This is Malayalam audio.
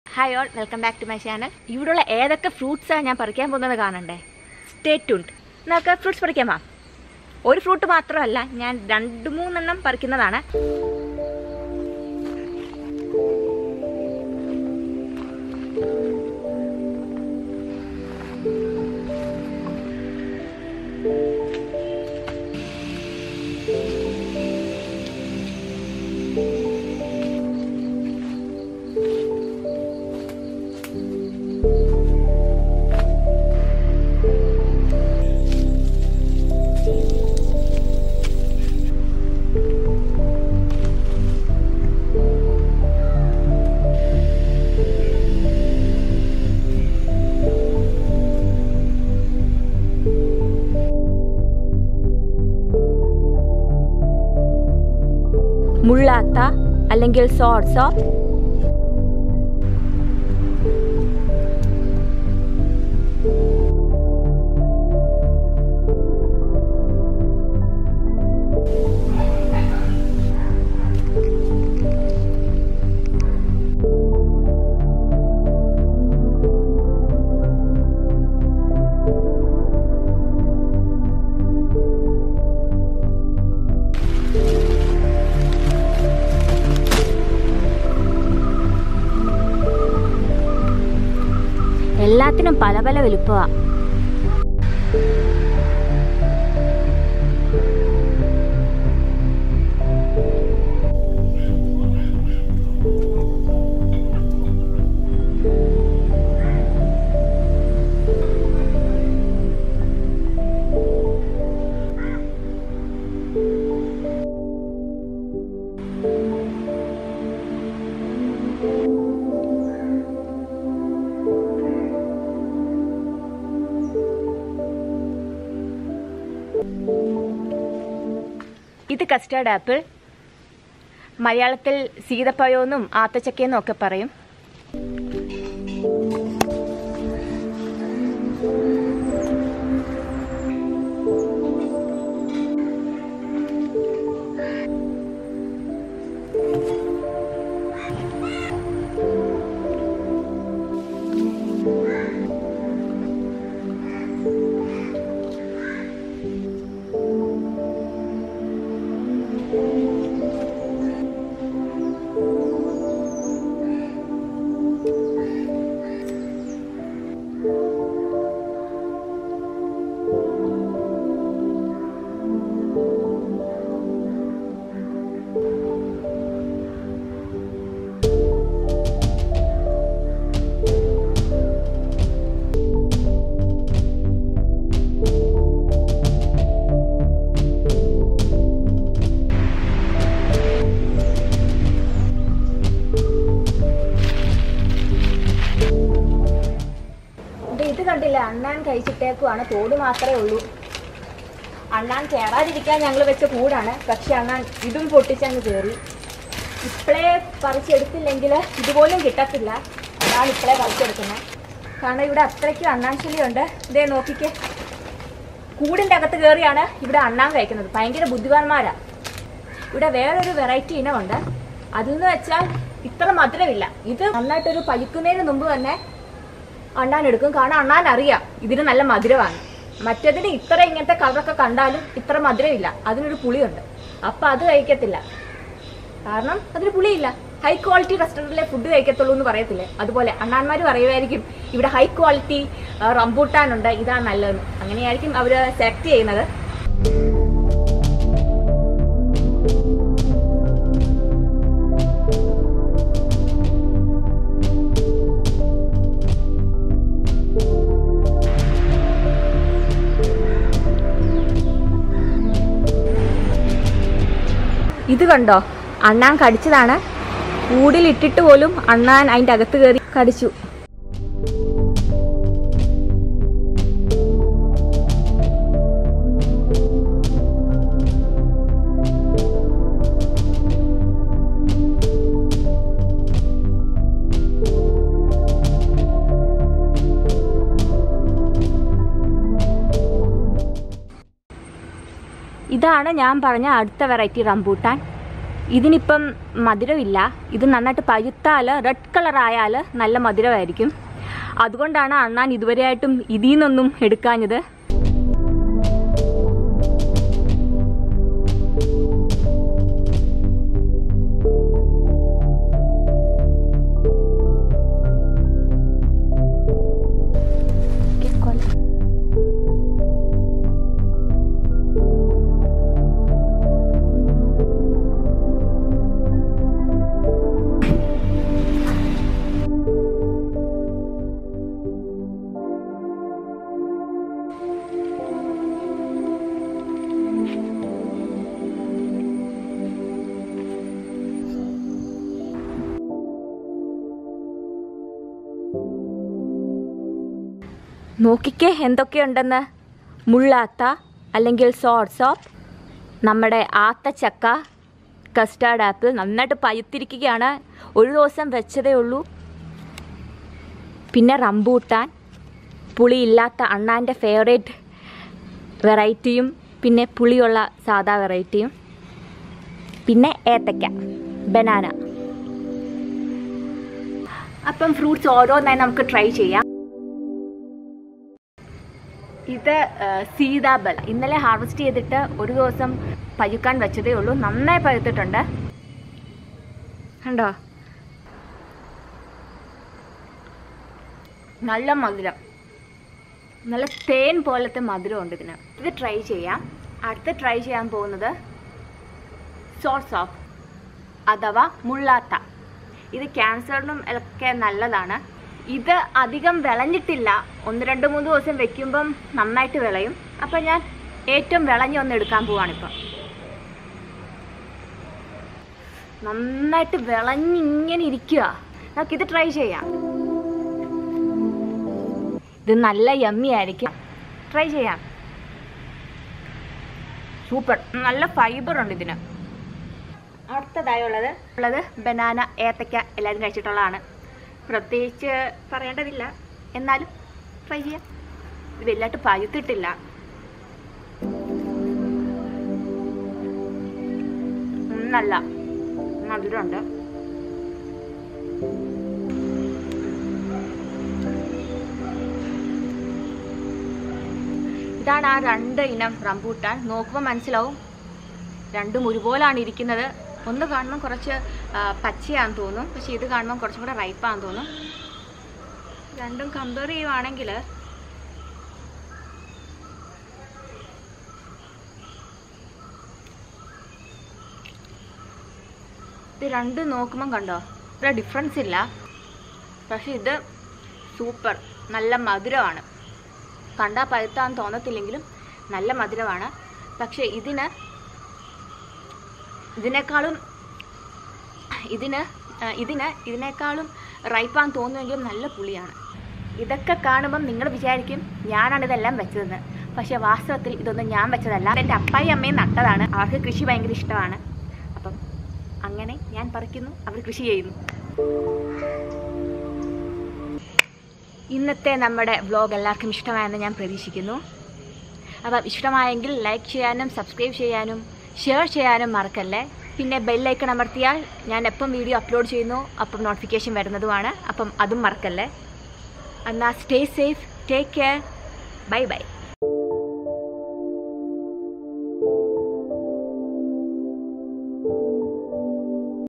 hi all welcome back to my channel ഇവിടെയുള്ള ഏതൊക്കെ ഫ്രൂട്ട്സാണ് ഞാൻ പറിക്കാൻ പോകുന്നത് കാണണ്ടേ സ്റ്റേ ട്യൂൺഡ് നമുക്ക് ഫ്രൂട്ട്സ് പറിക്കാമോ ഒരു ഫ്രൂട്ട് മാത്രമല്ല ഞാൻ രണ്ട് മൂന്നെണ്ണം പറിക്കുന്നതാണ് മുള്ളാത്ത അല്ലെങ്കിൽ സോർട്സോ എല്ലാത്തിനും പല പല വലുപ്പമാണ് ഇത് കസ്റ്റേർഡ് ആപ്പിൾ മലയാളത്തിൽ സീതപ്പഴമെന്നും ആത്തച്ചക്കയെന്നും ഒക്കെ പറയും ഇത് ഇത് കണ്ടില്ല അണ്ണാൻ കഴിച്ചിട്ടേക്കുവാണ് തോട് മാത്രമേ ഉള്ളൂ അണ്ണാൻ കയറാതിരിക്കാൻ ഞങ്ങൾ വെച്ച കൂടാണ് പക്ഷെ അണ്ണാൻ ഇതും പൊട്ടിച്ചങ്ങ് കയറി ഇപ്പോഴേ പറിച്ചെടുത്തില്ലെങ്കിൽ ഇതുപോലും കിട്ടത്തില്ല അതാണ് ഇപ്പോഴേ പറിച്ചെടുക്കുന്നത് കാരണം ഇവിടെ അത്രയ്ക്കും അണ്ണാൻ ശല്യമുണ്ട് ഇതേ നോക്കിക്കേ കൂടിൻ്റെ അകത്ത് കയറിയാണ് ഇവിടെ അണ്ണാൻ കഴിക്കുന്നത് ഭയങ്കര ബുദ്ധിമാന്മാരാ ഇവിടെ വേറൊരു വെറൈറ്റി ഇനമുണ്ട് അതെന്ന് വെച്ചാൽ ഇത്ര മധുരമില്ല ഇത് നന്നായിട്ടൊരു പലിക്കുന്നതിന് മുമ്പ് തന്നെ അണ്ണാൻ എടുക്കും കാരണം അണ്ണാൻ അറിയാം ഇതിന് നല്ല മധുരമാണ് മറ്റേതിന് ഇത്ര ഇങ്ങനത്തെ കളറൊക്കെ കണ്ടാലും ഇത്ര മധുരമില്ല അതിനൊരു പുളിയുണ്ട് അപ്പം അത് കഴിക്കത്തില്ല കാരണം അതിന് പുളിയില്ല ഹൈ ക്വാളിറ്റി റെസ്റ്റോറൻറ്റിലെ ഫുഡ് കഴിക്കത്തുള്ളൂ എന്ന് പറയത്തില്ലേ അതുപോലെ അണ്ണാന്മാർ പറയുമായിരിക്കും ഇവിടെ ഹൈ ക്വാളിറ്റി റംബൂട്ടാനുണ്ട് ഇതാണ് നല്ലതെന്ന് അങ്ങനെയായിരിക്കും അവർ സെലക്ട് ചെയ്യുന്നത് ഇത് കണ്ടോ അണ്ണാൻ കടിച്ചതാണ് കൂടിലിട്ടിട്ട് പോലും അണ്ണാൻ അതിൻ്റെ അകത്ത് കയറി കടിച്ചു ഇതാണ് ഞാൻ പറഞ്ഞ അടുത്ത വെറൈറ്റി റംബൂട്ടാൻ ഇതിനിപ്പം മധുരമില്ല ഇത് നന്നായിട്ട് പഴുത്താൽ റെഡ് കളർ ആയാൽ നല്ല മധുരമായിരിക്കും അതുകൊണ്ടാണ് അണ്ണാൻ ഇതുവരെയായിട്ടും ഇതിൽ നിന്നൊന്നും എടുക്കാഞ്ഞത് നോക്കിക്കേ എന്തൊക്കെയുണ്ടെന്ന് മുള്ളാത്ത അല്ലെങ്കിൽ സോഡ് സോപ്പ് നമ്മുടെ ആത്തച്ചക്ക കസ്റ്റാർഡ് ആപ്പിൾ നന്നായിട്ട് പഴുത്തിരിക്കുകയാണ് ഒരു ദിവസം വെച്ചതേ ഉള്ളൂ പിന്നെ റംബൂട്ടാൻ പുളിയില്ലാത്ത അണ്ണാൻ്റെ ഫേവറേറ്റ് വെറൈറ്റിയും പിന്നെ പുളിയുള്ള സാദാ വെറൈറ്റിയും പിന്നെ ഏത്തക്ക ബനാന അപ്പം ഫ്രൂട്ട്സ് ഓരോന്നായി നമുക്ക് ട്രൈ ചെയ്യാം ഇത് ആ, സീതാബൽ ഇന്നലെ ഹാർവെസ്റ്റ് ചെയ്തിട്ട് ഒരു ദിവസം പഴുക്കാൻ വെച്ചതേ ഉള്ളൂ നന്നായി പഴുത്തിട്ടുണ്ട് കണ്ടോ നല്ല മധുരം നല്ല തേൻ പോലത്തെ മധുരമുണ്ട് ഇതിന് ഇത് ട്രൈ ചെയ്യാം അടുത്ത് ട്രൈ ചെയ്യാൻ പോകുന്നത് സോർട്സ് ഓഫ് അഥവാ മുള്ളാത്ത ഇത് ക്യാൻസറിനും ഒക്കെ നല്ലതാണ് ഇത് അധികം വിളഞ്ഞിട്ടില്ല ഒന്ന് രണ്ട് മൂന്ന് ദിവസം വെക്കുമ്പം നന്നായിട്ട് വിളയും അപ്പം ഞാൻ ഏറ്റവും വിളഞ്ഞ ഒന്ന് എടുക്കാൻ പോവാണിപ്പം നന്നായിട്ട് വിളഞ്ഞിങ്ങനെ ഇരിക്കുക നമുക്കിത് ട്രൈ ചെയ്യാം ഇത് നല്ല യമ്മി ആയിരിക്കും ട്രൈ ചെയ്യാം സൂപ്പർ നല്ല ഫൈബർ ഉണ്ട് ഇതിന് അടുത്തതായി ഉള്ളത് ഉള്ളത് ബനാന ഏത്തക്ക എല്ലാവരും കഴിച്ചിട്ടുള്ളതാണ് പ്രത്യേകിച്ച് പറയേണ്ടതില്ല എന്നാലും ട്രൈ ചെയ്യാം ഇത് വലുതായിട്ട് പഴുത്തിട്ടില്ല ഉം, നല്ല മധുരമുണ്ട് ഇതാണ് ആ രണ്ട് ഇനം റംബൂട്ടാൻ നോക്കുമ്പോൾ മനസ്സിലാവും രണ്ടും ഒരുപോലാണ് ഇരിക്കുന്നത് ഒന്ന് കാണുമ്പോൾ കുറച്ച് ആ, പച്ചയാന്ന് തോന്നും പക്ഷെ ഇത് കാണുമ്പോൾ കുറച്ചും കൂടെ റൈപ്പാന്ന് തോന്നും രണ്ടും കമ്പയർ ചെയ്യുവാണെങ്കിൽ ഇത് രണ്ടും നോക്കുമ്പം കണ്ടോ ഇത്ര ഡിഫറൻസ് ഇല്ല പക്ഷെ ഇത് സൂപ്പർ നല്ല മധുരമാണ് കണ്ടാൽ പഴുത്താന്ന് തോന്നത്തില്ലെങ്കിലും നല്ല മധുരമാണ് പക്ഷേ ഇതിന് ഇതിനേക്കാളും ഇതിന് ആ, ഇതിന് ഇതിനേക്കാളും റൈപ്പാന്ന് തോന്നുമെങ്കിലും നല്ല പുളിയാണ് ഇതൊക്കെ കാണുമ്പം നിങ്ങൾ വിചാരിക്കും ഞാനാണ് ഇതെല്ലാം വെച്ചതെന്ന് പക്ഷേ വാസ്തവത്തിൽ ഇതൊന്നും ഞാൻ വെച്ചതല്ല എൻ്റെ അപ്പായി അമ്മയും നട്ടതാണ് അവർക്ക് കൃഷി ഭയങ്കര ഇഷ്ടമാണ് അപ്പം അങ്ങനെ ഞാൻ പറിക്കുന്നു അവർ കൃഷി ചെയ്യുന്നു ഇന്നത്തെ നമ്മുടെ വ്ലോഗ് എല്ലാവർക്കും ഇഷ്ടമായെന്ന് ഞാൻ പ്രതീക്ഷിക്കുന്നു അപ്പം ഇഷ്ടമായെങ്കിൽ ലൈക്ക് ചെയ്യാനും സബ്സ്ക്രൈബ് ചെയ്യാനും ഷെയർ ചെയ്യാനും മറക്കല്ലേ പിന്നെ ബെല്ലൈക്കൺ അമർത്തിയാൽ ഞാൻ എപ്പം വീഡിയോ അപ്ലോഡ് ചെയ്യുന്നു അപ്പം നോട്ടിഫിക്കേഷൻ വരുന്നതുമാണ് അപ്പം അതും മറക്കല്ലേ എന്നാൽ stay safe take care bye by